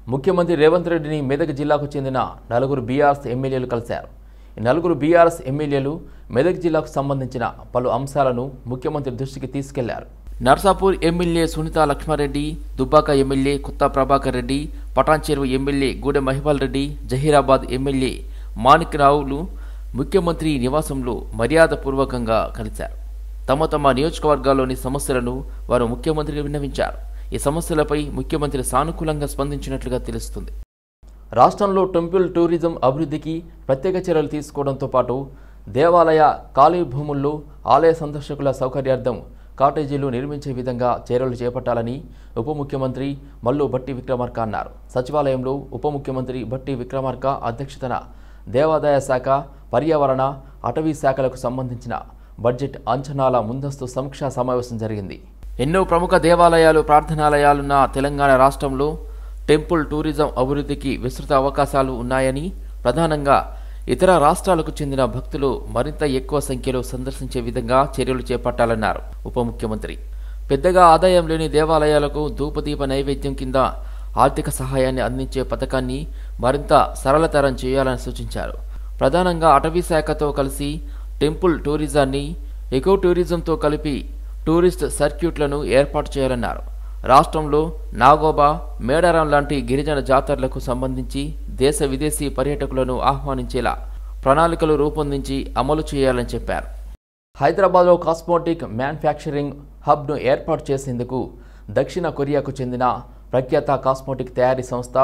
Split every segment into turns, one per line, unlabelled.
ముఖ్యమంత్రి రేవంత్ రెడ్డిని మెదక్ జిల్లాకు చెందిన నలుగురు బీఆర్ఎస్ ఎమ్మెల్యేలు కలిశారు ఈ నలుగురు బీఆర్ఎస్ ఎమ్మెల్యేలు మెదక్ జిల్లాకు సంబంధించిన పలు అంశాలను ముఖ్యమంత్రి దృష్టికి తీసుకెళ్లారు Narsapur MLA Sunitha Laxmareddy Dubbaka MLA Kotha Prabhakar Reddy Patancheru MLA Goode Mahipal Reddy Zaheerabad MLA Manik రావులు ముఖ్యమంత్రి నివాసంలో మర్యాదపూర్వకంగా కలిశారు తమ తమ నియోజకవర్గాల్లోని సమస్యలను వారు ముఖ్యమంత్రికి విన్నవించారు ఈ సమస్యలపై ముఖ్యమంత్రి సానుకూలంగా స్పందించినట్లుగా తెలుస్తుంది రాష్ట్రంలో టెంపుల్ టూరిజం అభివృద్ధికి ప్రత్యేక చర్యలు తీసుకోవడంతో పాటు దేవాలయ ఖాళీ భూముల్లో ఆలయ సందర్శకుల సౌకర్యార్థం కాటేజీలు నిర్మించే విధంగా చర్యలు చేపట్టాలని ఉప ముఖ్యమంత్రి మల్లు భట్టి విక్రమార్క అన్నారు సచివాలయంలో ఉప ముఖ్యమంత్రి భట్టి విక్రమార్క అధ్యక్షతన దేవాదాయ శాఖ పర్యావరణ అటవీ శాఖలకు సంబంధించిన బడ్జెట్ అంచనాల ముందస్తు సమీక్షా సమావేశం జరిగింది ఎన్నో ప్రముఖ దేవాలయాలు ప్రార్థనాలయాలున్న తెలంగాణ రాష్ట్రంలో టెంపుల్ టూరిజం అభివృద్ధికి విస్తృత అవకాశాలు ఉన్నాయని ప్రధానంగా ఇతర రాష్ట్రాలకు చెందిన భక్తులు మరింత ఎక్కువ సంఖ్యలో సందర్శించే విధంగా చర్యలు చేపట్టాలన్నారు ఉప ముఖ్యమంత్రి పెద్దగా ఆదాయం లేని దేవాలయాలకు ధూపదీప నైవేద్యం కింద ఆర్థిక సహాయాన్ని అందించే పథకాన్ని మరింత సరళతరం చేయాలని సూచించారు ప్రధానంగా అటవీ శాఖతో కలిసి టెంపుల్ టూరిజాన్ని ఎకో టూరిజంతో కలిపి టూరిస్ట్ సర్క్యూట్లను ఏర్పాటు చేయాలన్నారు రాష్ట్రంలో నాగోబా మేడారం లాంటి గిరిజన జాతరలకు సంబంధించి దేశ విదేశీ పర్యాటకులను ఆహ్వానించేలా ప్రణాళికలు రూపొందించి అమలు చేయాలని చెప్పారు హైదరాబాద్లో కాస్మోటిక్ మ్యానుఫ్యాక్చరింగ్ హబ్ను ఏర్పాటు చేసేందుకు దక్షిణ కొరియాకు చెందిన ప్రఖ్యాత కాస్మోటిక్ తయారీ సంస్థ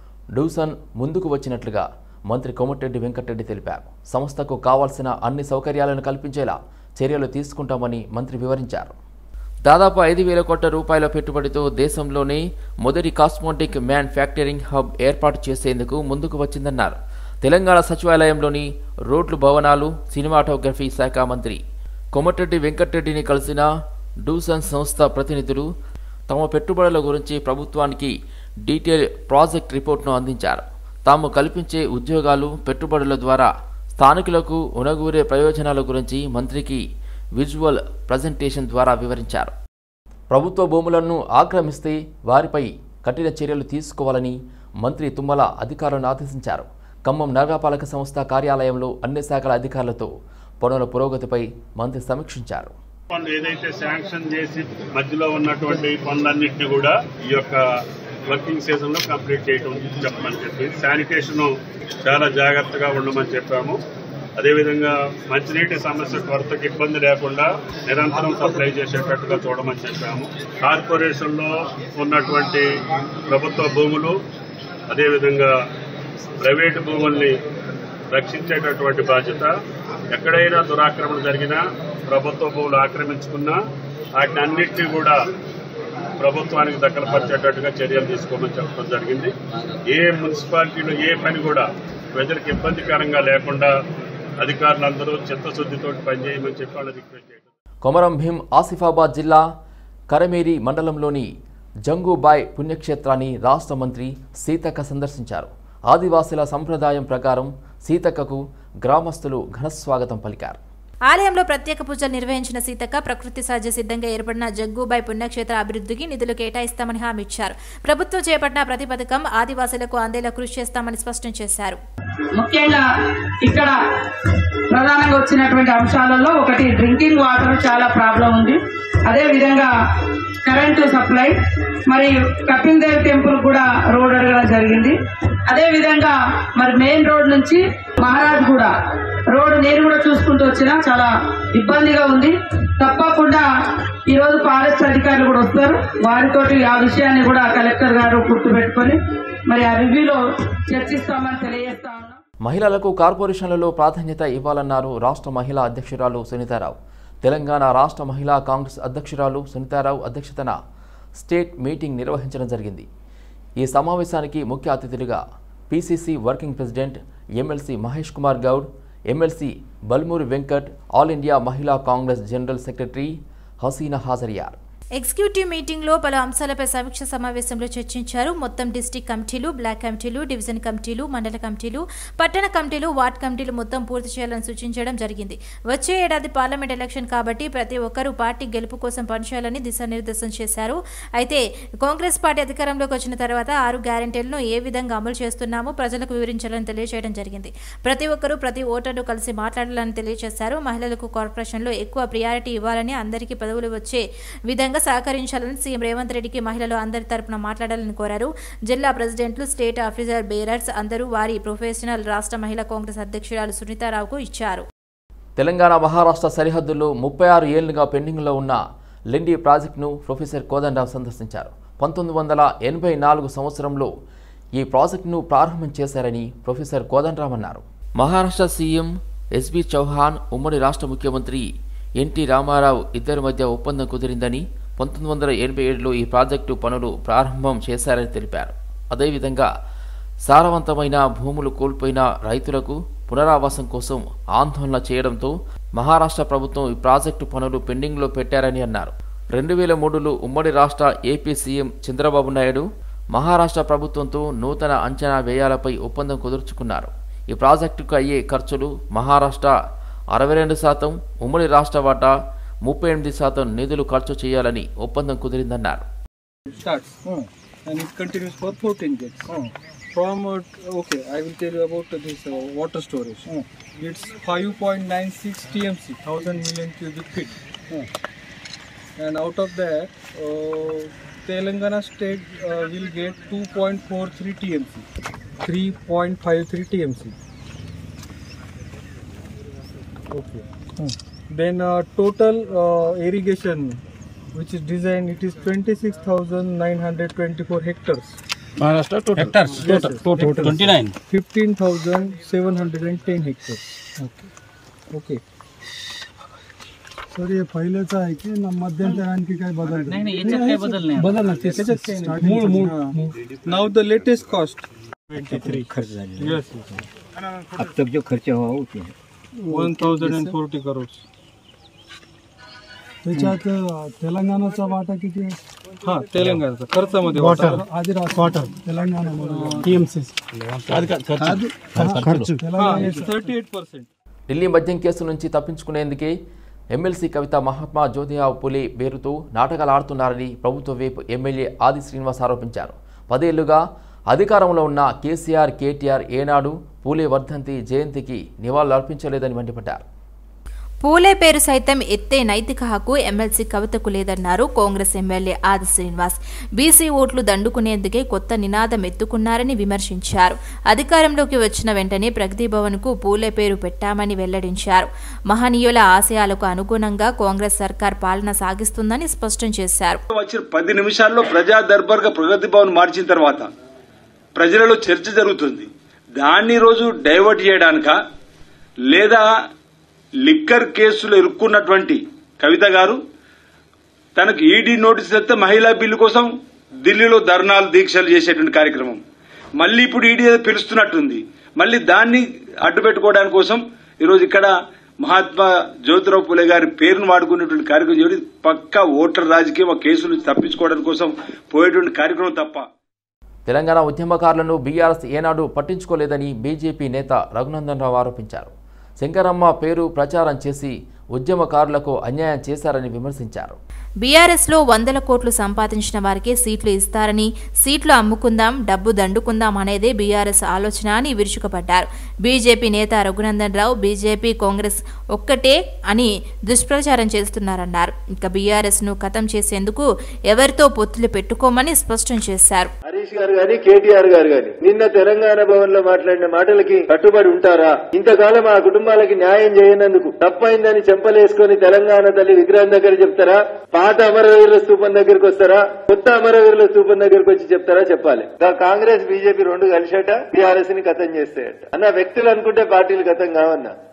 డూసన్ ముందుకు వచ్చినట్లుగా మంత్రి కోమటిరెడ్డి వెంకటరెడ్డి తెలిపారు సంస్థకు కావాల్సిన అన్ని సౌకర్యాలను కల్పించేలా చర్యలు తీసుకుంటామని మంత్రి వివరించారు దాదాపు ఐదు వేల కోట్ల రూపాయల పెట్టుబడితో దేశంలోనే మొదటి కాస్మోటిక్ మ్యానుఫ్యాక్చరింగ్ హబ్ ఏర్పాటు చేసేందుకు ముందుకు వచ్చిందన్నారు తెలంగాణ సచివాలయంలోని రోడ్లు భవనాలు సినిమాటోగ్రఫీ శాఖ మంత్రి కొమటిరెడ్డి వెంకటరెడ్డిని కలిసిన డూసన్ సంస్థ ప్రతినిధులు తమ పెట్టుబడుల గురించి ప్రభుత్వానికి డీటెయిల్ ప్రాజెక్ట్ రిపోర్ట్ను అందించారు తాము కల్పించే ఉద్యోగాలు పెట్టుబడుల ద్వారా స్థానికులకు ఉనగూరే ప్రయోజనాల గురించి మంత్రికి విజువల్ ప్రజెంటేషన్ ద్వారా వివరించారు ప్రభుత్వ భూములను ఆక్రమిస్తే వారిపై కఠిన చర్యలు తీసుకోవాలని మంత్రి తుమ్మల అధికారులను ఆదేశించారు ఖమ్మం నగరపాలక సంస్థ కార్యాలయంలో అన్ని శాఖల అధికారులతో పనుల పురోగతిపై మంత్రి సమీక్షించారు
పనులు ఏదైతే శాంక్షన్ చేసి మధ్యలో ఉన్నటువంటి పనులన్నింటినీ కూడా ఈ యొక్క వర్కింగ్ సీజన్ లో కంప్లీట్ చేయడం చెప్పమని చెప్పి శానిటేషన్ చాలా జాగ్రత్తగా ఉండమని చెప్పాము అదేవిధంగా మంచినీటి సమస్య కొరతకి ఇబ్బంది లేకుండా నిరంతరం సప్లై చేసేటట్టుగా చూడమని చెప్పాము కార్పొరేషన్ లో ఉన్నటువంటి ప్రభుత్వ భూములు అదేవిధంగా ప్రైవేటు భూముల్ని రక్షించేటటువంటి బాధ్యత ఎక్కడైనా దురాక్రమణ జరిగినా ప్రభుత్వ భూములు ఆక్రమించుకున్నా వాటిని అన్నింటినీ కూడా ప్రభుత్వానికి దక్కలపరిచేటట్టుగా చర్యలు తీసుకోమని చెప్పడం జరిగింది ఏ మున్సిపాలిటీలో ఏ పని కూడా ప్రజలకు ఇబ్బందికరంగా లేకుండా అధికారులందరూ చిత్తశుద్ధితో పనిచేయమని చెప్పి వాళ్ళని రిక్వెస్ట్ చేయడం
కొమరం భీం ఆసిఫాబాద్ జిల్లా కరమేరి మండలంలోని జంగుబాయ్ పుణ్యక్షేత్రాన్ని రాష్ట్ర మంత్రి సీతక్క సందర్శించారు ఆదివాసుల సంప్రదాయం ప్రకారం సీతక్కకు గ్రామస్తులు ఘనస్వాగతం పలికారు
ఆలయంలో ప్రత్యేక పూజలు నిర్వహించిన సీతక్క ప్రకృతి సహజ సిద్ధంగా ఏర్పడిన జగ్గుబాయ్ పుణ్యక్షేత్ర అభివృద్ధికి నిధులు కేటాయిస్తామని హామీ ఇచ్చారు ప్రభుత్వం చేపట్టిన ప్రతి పథకం ఆదివాసులకు అందేలా కృషి చేస్తామని స్పష్టం చేశారు
ముఖ్యంగా ఇక్కడ ప్రధానంగా వచ్చినటువంటి అంశాలలో ఒకటి డ్రింకింగ్ వాటర్ చాలా ప్రాబ్లం ఉంది అదే విధంగా కరెంటు సప్లై మరి కపిల్దేవ్ టెంపుల్ కూడా రోడ్ అడగడం జరిగింది అదే విధంగా మరి మెయిన్ రోడ్ నుంచి మహారాజ్ కూడా రోడ్ నేను కూడా చూసుకుంటూ వచ్చినా చాలా ఇబ్బందిగా ఉంది తప్పకుండా ఈ రోజు ఫారెస్ట్ అధికారులు కూడా వస్తారు వారితోటి ఆ విషయాన్ని కూడా కలెక్టర్ గారు గుర్తుపెట్టుకొని మరి ఆ రివ్యూలో చర్చిస్తామని తెలియజేస్తా ఉన్నాం
మహిళలకు కార్పొరేషన్లలో ప్రాధాన్యత ఇవ్వాలన్నారు రాష్ట్ర మహిళా అధ్యక్షురాలు సునీతారావు తెలంగాణ రాష్ట్ర మహిళా కాంగ్రెస్ అధ్యక్షురాలు సునీతారావు అధ్యక్షతన స్టేట్ మీటింగ్ నిర్వహించడం జరిగింది ఈ సమావేశానికి ముఖ్య అతిథులుగా PCC working president MLC Mahesh Kumar Goud MLC Balmuri Venkat all India Mahila Congress general secretary Hasina హాజరయ్యారు
ఎగ్జిక్యూటివ్ మీటింగ్లో పలు అంశాలపై సమీక్ష సమావేశంలో చర్చించారు మొత్తం డిస్టిక్ కమిటీలు బ్లాక్ కమిటీలు డివిజన్ కమిటీలు మండల కమిటీలు పట్టణ కమిటీలు వార్డ్ కమిటీలు మొత్తం పూర్తి చేయాలని సూచించడం జరిగింది వచ్చే ఏడాది పార్లమెంట్ ఎలక్షన్ కాబట్టి ప్రతి ఒక్కరూ పార్టీ గెలుపు కోసం పనిచేయాలని దిశానిర్దేశం చేశారు అయితే కాంగ్రెస్ పార్టీ అధికారంలోకి వచ్చిన తర్వాత ఆరు గ్యారెంటీలను ఏ విధంగా అమలు చేస్తున్నామో ప్రజలకు వివరించాలని తెలియజేయడం జరిగింది ప్రతి ఒక్కరూ ప్రతి ఓటర్ను కలిసి మాట్లాడాలని తెలియజేశారు మహిళలకు కార్పొరేషన్లో ఎక్కువ ప్రియారిటీ ఇవ్వాలని అందరికీ పదవులు వచ్చే విధంగా సహకరించాలని సీఎం రేవంత్ రెడ్డికి మహిళలు అందరి తరపున మాట్లాడాలని కోరారు జిల్లా ప్రెసిడెంట్లు స్టేట్ ఆఫీసర్ బేరర్స్ అందరూ వారి ప్రొఫెషనల్ రాష్ట్ర మహిళా కాంగ్రెస్ అధ్యక్షురాలు సునీతారావుకు ఇచ్చారు
తెలంగాణ మహారాష్ట్ర సరిహద్దుల్లో ముప్పై ఆరు ఏళ్లుగా పెండింగ్లో ఉన్న లిండి ప్రాజెక్టును ప్రొఫెసర్ కోదండరాం సందర్శించారు పంతొమ్మిది వందల ఎనభై నాలుగు సంవత్సరంలో ఈ ప్రాజెక్టును ప్రారంభం చేశారని ప్రొఫెసర్ కోదండరాం అన్నారు మహారాష్ట్ర సీఎం ఎస్బి చౌహాన్ ఉమ్మడి రాష్ట్ర ముఖ్యమంత్రి ఎన్టీ రామారావు ఇద్దరి మధ్య ఒప్పందం కుదిరిందని పంతొమ్మిది వందల ఎనభై ఏడులో ఈ ప్రాజెక్టు పనులు ప్రారంభం చేశారని తెలిపారు అదేవిధంగా సారవంతమైన భూములు కోల్పోయిన రైతులకు పునరావాసం కోసం ఆందోళన చేయడంతో మహారాష్ట్ర ప్రభుత్వం ఈ ప్రాజెక్టు పనులు పెండింగ్లో పెట్టారని అన్నారు రెండు వేల మూడులో ఉమ్మడి రాష్ట్ర ఏపీ సీఎం చంద్రబాబు నాయుడు మహారాష్ట్ర ప్రభుత్వంతో నూతన అంచనా వ్యయాలపై ఒప్పందం కుదుర్చుకున్నారు ఈ ప్రాజెక్టుకు అయ్యే ఖర్చులు మహారాష్ట్ర అరవై రెండు శాతం ఉమ్మడి రాష్ట్ర వాటా ముప్పై ఎనిమిది శాతం నిధులు ఖర్చు చేయాలని ఒప్పందం కుదిరిందన్నారు
starts and it continues for 14 days. From uh, okay, I will tell you about this uh, water storage. It's 5.96 TMC, 1000 million cubic feet. And out of that, uh, Telangana state uh, will get 2.43 TMC, 3.53 TMC. Okay. Then uh, total uh, irrigation which is designed it is 26,924 hectares.
Maharashtra total. Hectares.
Yes,
total.
yes,
total.
hectares.
29.
15,710 hectares. Okay. Okay.
Sir हे पहिलेच आहे की न मध्यंतरांकी काय बदल
नाही नाही याच्यात काही बदल नाही
बदल ना ते मूळ मूळ
Now the latest cost.
खर्च झालेला
Yes.
अब तक जो खर्च हुआ वो क्या है
1,040 crores.
त्याच्यात अ, तेलंगणाचा वाटा किती आहे
हा तेलंगणाचा खर्चामध्ये
वॉटर
वाटा.
आधी वॉटर तेलंगणा टीएमसी खर्च
हा it's 38%.
ఢిల్లీ మద్యం కేసు నుంచి తప్పించుకునేందుకే ఎమ్మెల్సీ కవిత మహాత్మా జ్యోతిరావు పులే పేరుతో నాటకాలు ఆడుతున్నారని ప్రభుత్వ వైపు ఎమ్మెల్యే ఆది శ్రీనివాస్ ఆరోపించారు పదేళ్లుగా అధికారంలో ఉన్న కేసీఆర్ కేటీఆర్ ఏనాడు పూలే వర్ధంతి జయంతికి నివాళులు అర్పించలేదని మండిపడ్డారు
పూలే పేరు సైతం ఎత్తే నైతిక హక్కు ఎమ్మెల్సీ కవితకు లేదన్నారు కాంగ్రెస్ ఎమ్మెల్యే ఆది శ్రీనివాస్ బీసీ ఓట్లు దండుకునేందుకే కొత్త నినాదం ఎత్తుకున్నారని విమర్శించారు అధికారంలోకి వచ్చిన వెంటనే ప్రగతి భవన్కు పూలే పేరు పెట్టామని వెల్లడించారు మహనీయుల ఆశయాలకు అనుగుణంగా కాంగ్రెస్ సర్కార్ పాలన సాగిస్తుందని స్పష్టం చేశారు
వచ్చిన పది నిమిషాల్లో ప్రజా దర్బార్గా ప్రగతి భవన్ మార్చిన తర్వాత ప్రజలలో చర్చ జరుగుతుంది దాన్ని ఈ రోజు డైవర్ట్ చేయడానిక లేదా లిక్కర్ కేసులో ఇరుక్కున్నటువంటి కవిత గారు తనకు ఈడీ నోటీస్ ఇస్తే మహిళా బిల్లు కోసం ఢిల్లీలో ధర్నాలు దీక్షలు చేసేటువంటి కార్యక్రమం మళ్ళీ ఇప్పుడు ఈడీ ఏదో పిలుస్తున్నట్టుంది మళ్ళీ దాన్ని అడ్డు పెట్టుకోవడానికి కోసం ఈరోజు ఇక్కడ మహాత్మా జ్యోతిరావు పులే గారి పేరును వాడుకునేటువంటి కార్యక్రమం చేయడం పక్కా ఓటర్ రాజకీయం ఆ కేసులు తప్పించుకోవడానికి కోసం పోయేటువంటి కార్యక్రమం తప్ప
తెలంగాణ ఉద్యమకారులను బీఆర్ఎస్ ఏనాడు పట్టించుకోలేదని బీజేపీ నేత రఘునందన్ రావు ఆరోపించారు శంకరమ్మ పేరు ప్రచారం చేసి ఉద్యమకారులకు అన్యాయం చేశారని విమర్శించారు
బీఆర్ఎస్లో వందల కోట్లు సంపాదించిన వారికే సీట్లు ఇస్తారని సీట్లు అమ్ముకుందాం డబ్బు దండుకుందాం అనేదే బీఆర్ఎస్ ఆలోచన అని విరుచుకుపడ్డారు బీజేపీ నేత రఘునందన్ రావు బీజేపీ కాంగ్రెస్ ఒక్కటే అని దుష్ప్రచారం చేస్తున్నారన్నారు ఇక బీఆర్ఎస్ ను ఖతం చేసేందుకు ఎవరితో పొత్తులు పెట్టుకోమని స్పష్టం చేశారు
హరీష్ గారు గాని కేటీఆర్ గారు గాని నిన్న తెలంగాణ భవన్ లో మాట్లాడిన మాటలకి కట్టుబడి ఉంటారా ఇంతకాలం ఆ కుటుంబాలకి న్యాయం చేయనందుకు తప్పైందని చెంపలేసుకొని తెలంగాణ తల్లి విగ్రహం దగ్గర చెప్తారా పాత అమరవీరుల స్థూపం దగ్గరికి వస్తారా కొత్త అమరవీరుల స్థూపం దగ్గరికి వచ్చి చెప్తారా చెప్పాలి ఇంకా కాంగ్రెస్ బీజేపీ రెండు కలిసేట టీఆర్ఎస్ ని కథం చేస్తాయట అన్న వ్యక్తులు అనుకుంటే పార్టీలు కథం కావన్నా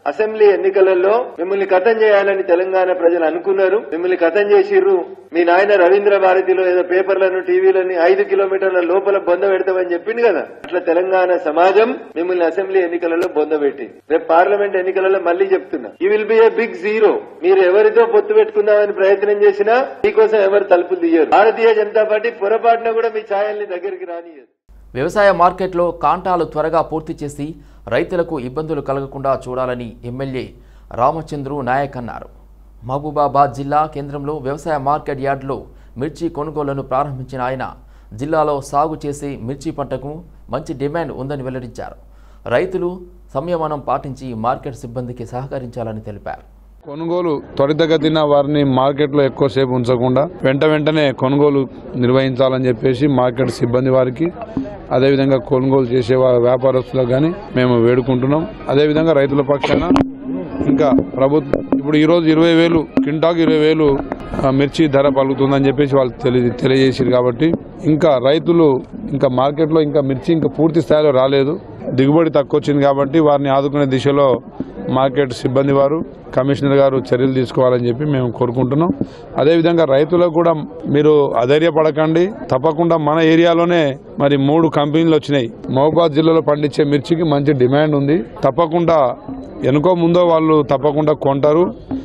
అసెంబ్లీ ఎన్నికలలో మిమ్మల్ని కథం చేయాలని తెలంగాణ ప్రజలు అనుకున్నారు మిమ్మల్ని కథం చేసిర్రు మీ నాయన రవీంద్ర భారతిలో ఏదో పేపర్లను టీవీలని ఐదు కిలోమీటర్ల లోపల బొంద పెడతామని చెప్పింది కదా అట్లా తెలంగాణ సమాజం మిమ్మల్ని అసెంబ్లీ ఎన్నికలలో బొంద పెట్టింది రేపు పార్లమెంట్ ఎన్నికలలో మళ్ళీ చెప్తున్నా ఈ will be a big zero మీరు ఎవరితో పొత్తు పెట్టుకుందామని ప్రయత్నం చేసినా మీకోసం ఎవరు తలుపులు తీయరు భారతీయ జనతా పార్టీ పొరపాటున కూడా మీ ఛాయల్ని దగ్గరికి రానియదు
వ్యవసాయ మార్కెట్లో కాంటాలు త్వరగా పూర్తి చేసి రైతులకు ఇబ్బందులు కలగకుండా చూడాలని ఎమ్మెల్యే రామచంద్రు నాయక్ అన్నారు మహబూబాబాద్ జిల్లా కేంద్రంలో వ్యవసాయ మార్కెట్ యార్డులో మిర్చి కొనుగోళ్లను ప్రారంభించిన ఆయన జిల్లాలో సాగు చేసే మిర్చి పంటకు మంచి డిమాండ్ ఉందని వెల్లడించారు రైతులు సంయమనం పాటించి మార్కెట్ సిబ్బందికి సహకరించాలని తెలిపారు
కొనుగోలు త్వరితగతిన వారిని మార్కెట్లో ఎక్కువసేపు ఉంచకుండా వెంట వెంటనే కొనుగోలు నిర్వహించాలని చెప్పేసి మార్కెట్ సిబ్బంది వారికి అదేవిధంగా కొనుగోలు చేసే వా- వ్యాపారస్తులకు కానీ మేము వేడుకుంటున్నాం అదేవిధంగా రైతుల పక్షాన ఇంకా ప్రభుత్వం ఇప్పుడు ఈరోజు ఇరవై వేలు కింటాకు ఇరవై వేలు ఆ, మిర్చి ధర పలుకుతుందని చెప్పేసి వాళ్ళు తెలియ తెలియజేసారు కాబట్టి ఇంకా రైతులు ఇంకా మార్కెట్లో ఇంకా మిర్చి ఇంకా పూర్తి స్థాయిలో రాలేదు దిగుబడి తక్కువ వచ్చింది కాబట్టి వారిని ఆదుకునే దిశలో మార్కెట్ సిబ్బంది వారు కమిషనర్ గారు చర్యలు తీసుకోవాలని చెప్పి మేము కోరుకుంటున్నాం అదేవిధంగా రైతులకు కూడా మీరు అధైర్యపడకండి తప్పకుండా మన ఏరియాలోనే మరి మూడు కంపెనీలు వచ్చినాయి మహబూబాద్ జిల్లాలో పండించే మిర్చికి మంచి డిమాండ్ ఉంది తప్పకుండా ఎనుకో ముందో వాళ్ళు తప్పకుండా కొంటారు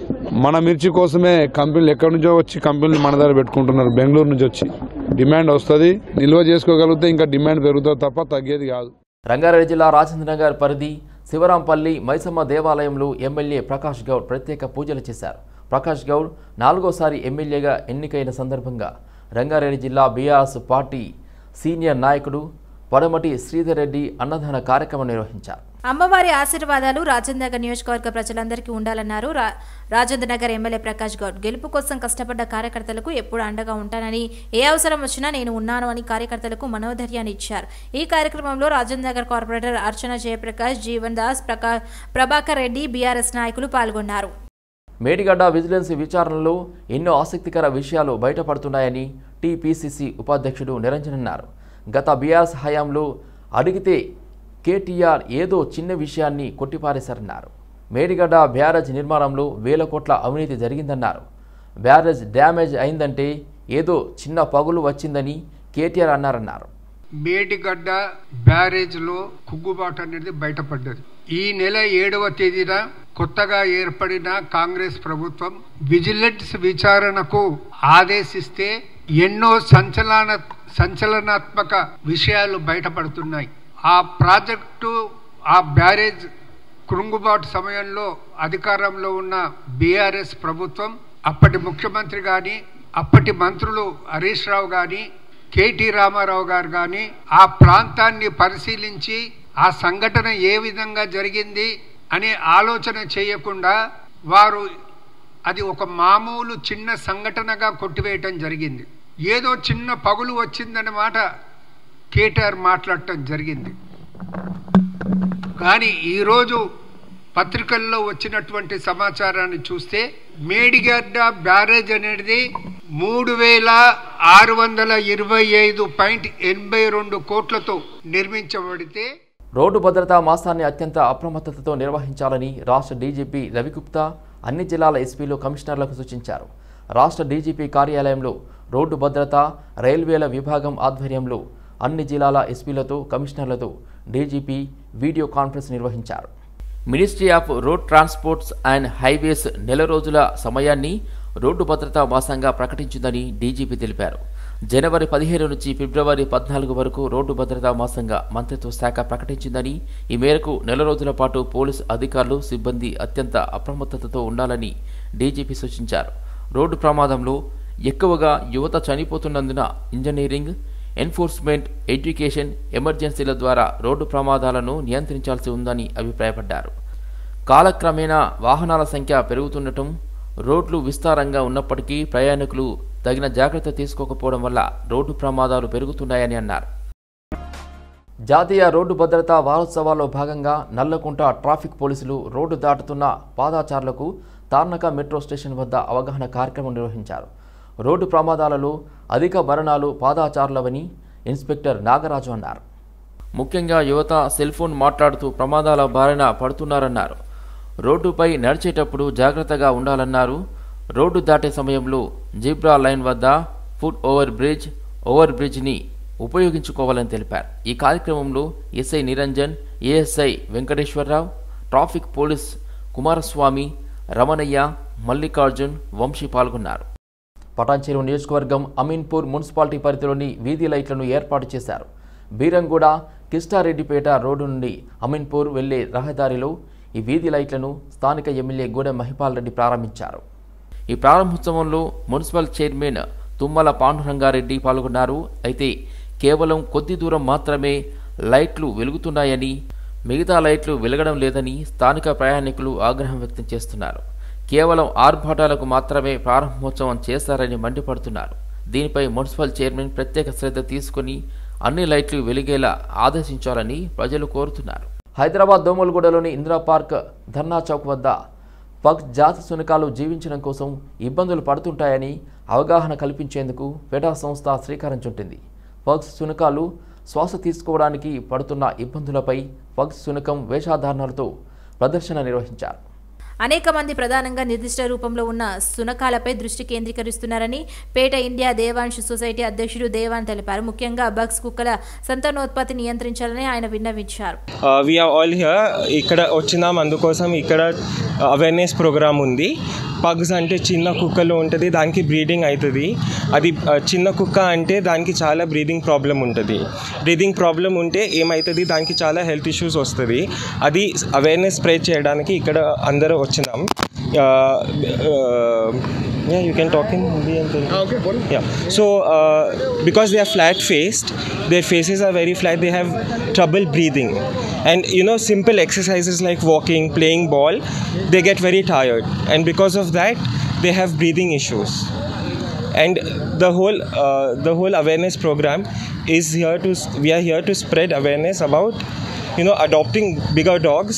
మన మిర్చి కోసమే కంపెనీలు ఎక్కడి నుంచో వచ్చి కంపెనీలు మన దగ్గర పెట్టుకుంటున్నారు బెంగళూరు నుంచి వచ్చి డిమాండ్ వస్తుంది నిల్వ చేసుకోగలిగితే ఇంకా డిమాండ్ పెరుగుతుంది తప్ప తగ్గేది కాదు
రంగారెడ్డి జిల్లా రాజేంద్రనగర్ పరిధి శివరాంపల్లి మైసమ్మ దేవాలయంలో ఎమ్మెల్యే ప్రకాష్ గౌడ్ ప్రత్యేక పూజలు చేశారు ప్రకాష్ గౌడ్ నాలుగోసారి ఎమ్మెల్యేగా ఎన్నికైన సందర్భంగా రంగారెడ్డి జిల్లా బీఆర్ఎస్ పార్టీ సీనియర్ నాయకుడు పడమటి శ్రీధర్ రెడ్డి అన్నదాన కార్యక్రమం నిర్వహించారు
అమ్మవారి ఆశీర్వాదాలు రాజేంద్ర నగర్ నియోజకవర్గ ప్రజలందరికీ ఉండాలన్నారు రా- రాజేంద్ర నగర్ ఎమ్మెల్యే ప్రకాష్ గౌడ్ గెలుపు కోసం కష్టపడ్డ కార్యకర్తలకు ఎప్పుడు అండగా ఉంటానని ఏ అవసరం వచ్చినా నేను ఉన్నాను అని కార్యకర్తలకు మనోధైర్యాన్ని ఇచ్చారు ఈ కార్యక్రమంలో రాజేంద్ర నగర్ కార్పొరేటర్ అర్చన జయప్రకాష్ జీవన్ దాస్ ప్రకా ప్రభాకర్ రెడ్డి బీఆర్ఎస్ నాయకులు పాల్గొన్నారు
మేడిగడ్డ విజిలెన్స్ విచారణలో ఎన్నో ఆసక్తికర విషయాలు బయటపడుతున్నాయని టీపీసీసీ ఉపాధ్యక్షుడు నిరంజన్ అన్నారు గత బీఆర్ఎస్ హయాంలో అడిగితే కేటీఆర్ ఏదో చిన్న విషయాన్ని కొట్టిపారేశారన్నారు మేడిగడ్డ బ్యారేజ్ నిర్మాణంలో వేల కోట్ల అవినీతి జరిగిందన్నారు బ్యారేజ్ డ్యామేజ్ అయిందంటే ఏదో చిన్న పగులు వచ్చిందని కేటీఆర్ అన్నారన్నారు
మేడిగడ్డ బ్యారేజ్ లో కుగ్గుబాటు అనేది బయటపడ్డది ఈ నెల ఏడవ తేదీన కొత్తగా ఏర్పడిన కాంగ్రెస్ ప్రభుత్వం విజిలెన్స్ విచారణకు ఆదేశిస్తే ఎన్నో సంచలన సంచలనాత్మక విషయాలు బయటపడుతున్నాయి ఆ ప్రాజెక్టు ఆ బ్యారేజ్ కృంగుబాటు సమయంలో అధికారంలో ఉన్న బీఆర్ఎస్ ప్రభుత్వం అప్పటి ముఖ్యమంత్రి గాని అప్పటి మంత్రులు హరీష్ రావు గాని కేటీ రామారావు గారు కానీ ఆ ప్రాంతాన్ని పరిశీలించి ఆ సంఘటన ఏ విధంగా జరిగింది అనే ఆలోచన చేయకుండా వారు అది ఒక మామూలు చిన్న సంఘటనగా కొట్టివేయటం జరిగింది ఏదో చిన్న పగులు వచ్చిందన్నమాట కేటీఆర్ మాట్లాడటం జరిగింది కానీ ఈరోజు పత్రికల్లో వచ్చినటువంటి సమాచారాన్ని చూస్తే మేడిగడ్డ బ్యారేజ్ అనేది మూడు వేల ఆరు వందల ఇరవై ఐదు పాయింట్ ఎనభై రెండు కోట్లతో నిర్మించబడితే
రోడ్డు భద్రతా మాసాన్ని అత్యంత అప్రమత్తతతో నిర్వహించాలని రాష్ట్ర డీజీపీ రవిగుప్తా అన్ని జిల్లాల ఎస్పీలు కమిషనర్లకు సూచించారు రాష్ట్ర డీజీపీ కార్యాలయంలో రోడ్డు భద్రత రైల్వేల విభాగం ఆధ్వర్యంలో అన్ని జిల్లాల ఎస్పీలతో కమిషనర్లతో డీజీపీ వీడియో కాన్ఫరెన్స్ నిర్వహించారు ministry of road transports and highways నెల రోజుల సమయాన్ని రోడ్డు భద్రతా మాసంగా ప్రకటించిందని డీజీపీ తెలిపారు జనవరి పదిహేను నుంచి ఫిబ్రవరి పద్నాలుగు వరకు రోడ్డు భద్రతా మాసంగా మంత్రిత్వ శాఖ ప్రకటించిందని ఈ మేరకు నెల రోజుల పాటు పోలీసు అధికారులు సిబ్బంది అత్యంత అప్రమత్తతతో ఉండాలని డీజీపీ సూచించారు రోడ్డు ప్రమాదంలో ఎక్కువగా యువత చనిపోతున్నందున ఇంజనీరింగ్ ఎన్ఫోర్స్మెంట్ ఎడ్యుకేషన్ ఎమర్జెన్సీల ద్వారా రోడ్డు ప్రమాదాలను నియంత్రించాల్సి ఉందని అభిప్రాయపడ్డారు కాలక్రమేణా వాహనాల సంఖ్య పెరుగుతుండటం రోడ్లు విస్తారంగా ఉన్నప్పటికీ ప్రయాణికులు తగిన జాగ్రత్త తీసుకోకపోవడం వల్ల రోడ్డు ప్రమాదాలు పెరుగుతున్నాయని అన్నారు జాతీయ రోడ్డు భద్రతా వారోత్సవాల్లో భాగంగా నల్లకుంట ట్రాఫిక్ పోలీసులు రోడ్డు దాటుతున్న పాదాచారులకు తార్నక మెట్రో స్టేషన్ వద్ద అవగాహన కార్యక్రమం నిర్వహించారు రోడ్డు ప్రమాదాలలో అధిక మరణాలు పాదాచారులవని ఇన్స్పెక్టర్ నాగరాజు అన్నారు ముఖ్యంగా యువత సెల్ ఫోన్ మాట్లాడుతూ ప్రమాదాల బారిన పడుతున్నారన్నారు రోడ్డుపై నడిచేటప్పుడు జాగ్రత్తగా ఉండాలన్నారు రోడ్డు దాటే సమయంలో జీబ్రా లైన్ వద్ద ఫుట్ ఓవర్ బ్రిడ్జ్ ఓవర్ బ్రిడ్జ్ని ఉపయోగించుకోవాలని తెలిపారు ఈ కార్యక్రమంలో SI Niranjan ASI Venkateswararao traffic police Kumaraswamy Ramanaiah Mallikarjun Vamshi పాల్గొన్నారు పటాన్చెరు నియోజకవర్గం అమీన్పూర్ మున్సిపాలిటీ పరిధిలోని వీధి లైట్లను ఏర్పాటు చేశారు బీరంగూడ కిష్టారెడ్డిపేట రోడ్డు నుండి అమీన్పూర్ వెళ్లే రహదారిలో ఈ వీధి లైట్లను స్థానిక ఎమ్మెల్యే గూడెం మహిపాల్ రెడ్డి ప్రారంభించారు ఈ ప్రారంభోత్సవంలో మున్సిపల్ చైర్మన్ తుమ్మల పాండురంగారెడ్డి పాల్గొన్నారు అయితే కేవలం కొద్ది దూరం మాత్రమే లైట్లు వెలుగుతున్నాయని మిగతా లైట్లు వెలగడం లేదని స్థానిక ప్రయాణికులు ఆగ్రహం వ్యక్తం చేస్తున్నారు కేవలం ఆర్భాటాలకు మాత్రమే ప్రారంభోత్సవం చేశారని మండిపడుతున్నారు దీనిపై మున్సిపల్ చైర్మన్ ప్రత్యేక శ్రద్ధ తీసుకుని అన్ని లైట్లు వెలిగేలా ఆదేశించాలని ప్రజలు కోరుతున్నారు హైదరాబాద్ దోమలగూడలోని ఇందిరా పార్క్ ధర్నా చౌక్ వద్ద పగ్ జాతి శునకాలు జీవించడం కోసం ఇబ్బందులు పడుతుంటాయని అవగాహన కల్పించేందుకు ఫెడా సంస్థ శ్రీకారం చుట్టింది పగ్స్ శునకాలు శ్వాస తీసుకోవడానికి పడుతున్న ఇబ్బందులపై పగ్స్ శునకం వేషాధారణలతో ప్రదర్శన నిర్వహించారు
అనేక మంది ప్రధానంగా నిర్దిష్ట రూపంలో ఉన్న సునకాలపై దృష్టి కేంద్రీకరిస్తున్నారని పేట ఇండియా దేవాంశ్ సొసైటీ అధ్యక్షుడు దేవాన్ తెలిపారు ముఖ్యంగా బగ్స్ కుక్కల సంతానోత్పత్తి నియంత్రించాలని ఆయన విన్నవించారు
వీఆర్ ఆల్ హియర్ ఇక్కడ వచ్చినాం అందుకోసం ఇక్కడ అవేర్నెస్ ప్రోగ్రామ్ ఉంది పగ్స్ అంటే చిన్న కుక్కలు ఉంటుంది దానికి బ్రీడింగ్ అవుతుంది అది ఆ, చిన్న కుక్క అంటే దానికి చాలా బ్రీదింగ్ ప్రాబ్లం ఉంటుంది బ్రీదింగ్ ప్రాబ్లం ఉంటే ఏమవుతుంది దానికి చాలా హెల్త్ ఇష్యూస్ వస్తుంది అది అవేర్నెస్ స్ప్రెడ్ చేయడానికి ఇక్కడ అందరూ వచ్చినాం yeah you can talk in hindi and Telugu. okay yeah so uh, because they are flat faced their faces are very flat they have trouble breathing and you know simple exercises like walking playing ball they get very tired and because of that they have breathing issues and the whole uh, the whole awareness program is here to we are here to spread awareness about you know adopting bigger dogs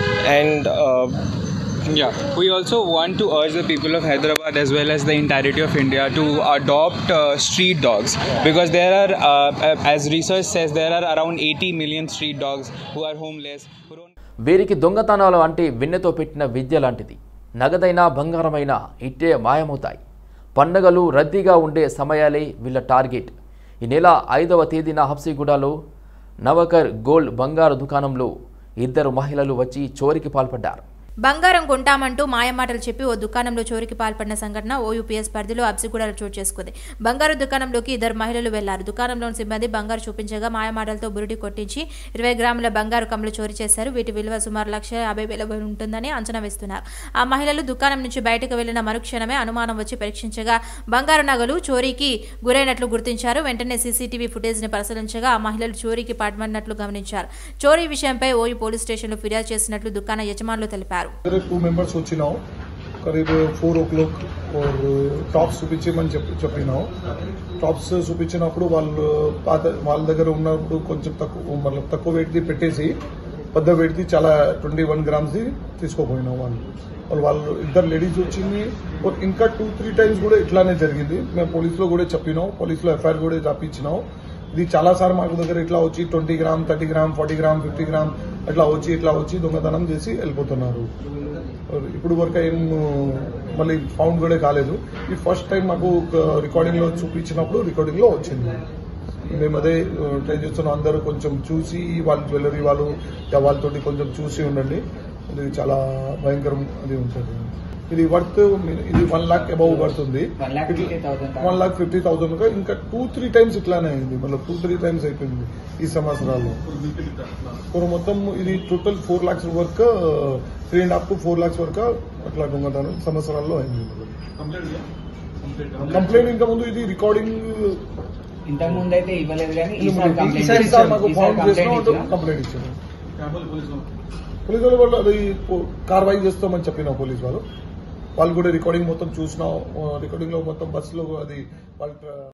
and uh,
Yeah, we also want to urge the people of Hyderabad as well as the entirety of India to adopt uh, street dogs because there are, uh, as research says, there are around 80 million street dogs who are homeless. Who don't
వీరికి దొంగతనాలు అంటే వెన్నెతో పెట్టిన విద్య లాంటిది నగదైనా బంగారమైన ఇట్టే మాయమవుతాయి పండగలు రద్దీగా ఉండే సమయాలే వీళ్ళ టార్గెట్ ఈ నెల ఐదవ తేదీన హబ్సిగూడలో నవకర్ గోల్డ్ బంగారు దుకాణంలో ఇద్దరు మహిళలు వచ్చి చోరికి పాల్పడ్డారు
బంగారం కొంటామంటూ మాయమాటలు చెప్పి ఓ దుకాణంలో చోరికి పాల్పడిన సంఘటన ఓయూపీఎస్ పరిధిలో అబ్సిగూడలో చోటు చేసుకుంది బంగారు దుకాణంలోకి ఇద్దరు మహిళలు వెళ్లారు దుకాణంలోని సిబ్బంది బంగారు చూపించగా మాయమాటలతో బురుడి కొట్టించి ఇరవై గ్రాముల బంగారు కమ్మలు చోరీ చేశారు వీటి విలువ సుమారు లక్ష యాభై వేల ఉంటుందని అంచనా వేస్తున్నారు ఆ మహిళలు దుకాణం నుంచి బయటకు వెళ్లిన మరుక్షణమే అనుమానం వచ్చి పరీక్షించగా బంగారు నగలు చోరీకి గురైనట్లు గుర్తించారు వెంటనే సీసీటీవీ ఫుటేజ్ ని పరిశీలించగా ఆ మహిళలు చోరీకి పాల్పడినట్లు గమనించారు చోరీ విషయంపై ఓయూ పోలీస్ స్టేషన్లో ఫిర్యాదు చేసినట్లు దుకాణ యజమానులు తెలిపారు
करीब टू मेंबर्स వచ్చినాం కరీబ్ ఫోర్ ఓ క్లాక్ టాప్స్ చూపించమని చెప్పి చెప్పినాం టాప్స్ చూపించినప్పుడు వాళ్ళు పాత వాళ్ళ దగ్గర ఉన్నప్పుడు కొంచెం తక్కువ మళ్ళీ తక్కువ వెయిట్ది పెట్టేసి పెద్ద వెయిట్ది చాలా ట్వంటీ వన్ గ్రామ్స్ది తీసుకోపోయినాం వాళ్ళు వాళ్ళు వాళ్ళు ఇద్దరు లేడీస్ వచ్చింది ఇంకా టూ త్రీ టైమ్స్ కూడా ఇట్లానే జరిగింది మేము పోలీసులో కూడా చెప్పినాం పోలీసులో ఎఫ్ఐఆర్ కూడా రాపించినాం ఇది చాలా సార్లు మాకు దగ్గర ఇట్లా వచ్చి twenty gram thirty gram forty gram fifty gram అట్లా వచ్చి ఇట్లా వచ్చి దొంగతనం చేసి వెళ్ళిపోతున్నారు ఇప్పుడు వరకు ఏం మళ్ళీ ఫౌండ్ కూడా కాలేదు ఈ ఫస్ట్ టైం మాకు రికార్డింగ్ లో చూపించినప్పుడు రికార్డింగ్ లో వచ్చింది మేము అదే ట్రై చేస్తున్నాం అందరూ కొంచెం చూసి వాళ్ళ జ్యువెలరీ వాళ్ళు వాళ్ళతోటి కొంచెం చూసి ఉండండి అది చాలా భయంకరం అది ఉంటుంది ఇది వర్త్ ఇది వన్ లాక్ అబౌవ్ వర్త్ ఉంది వన్ లాక్ ఫిఫ్టీ థౌసండ్ ఇంకా టూ త్రీ టైమ్స్ ఇట్లానే అయింది మళ్ళీ టూ త్రీ టైమ్స్ అయిపోయింది ఈ సంవత్సరాల్లో ఇప్పుడు మొత్తం ఇది total four lakhs work three and half to four lakhs వరకు అట్లా దొంగతనం సంవత్సరాల్లో అయింది కంప్లైంట్ ఇంకా ముందు ఇది రికార్డింగ్
ఇంతకు ముందు అయితే ఇవ్వలేదు కానీ
ఈసారి మాకు ఫౌండ్ చేసినాం కంప్లైంట్ ఇచ్చాము పోలీసు వాళ్ళు వాళ్ళు అది కార్వాయి చేస్తామని చెప్పిన పోలీసు వాళ్ళు వాళ్ళు కూడా రికార్డింగ్ మొత్తం చూసినాం రికార్డింగ్ లో మొత్తం బస్సులో అది వాళ్ళ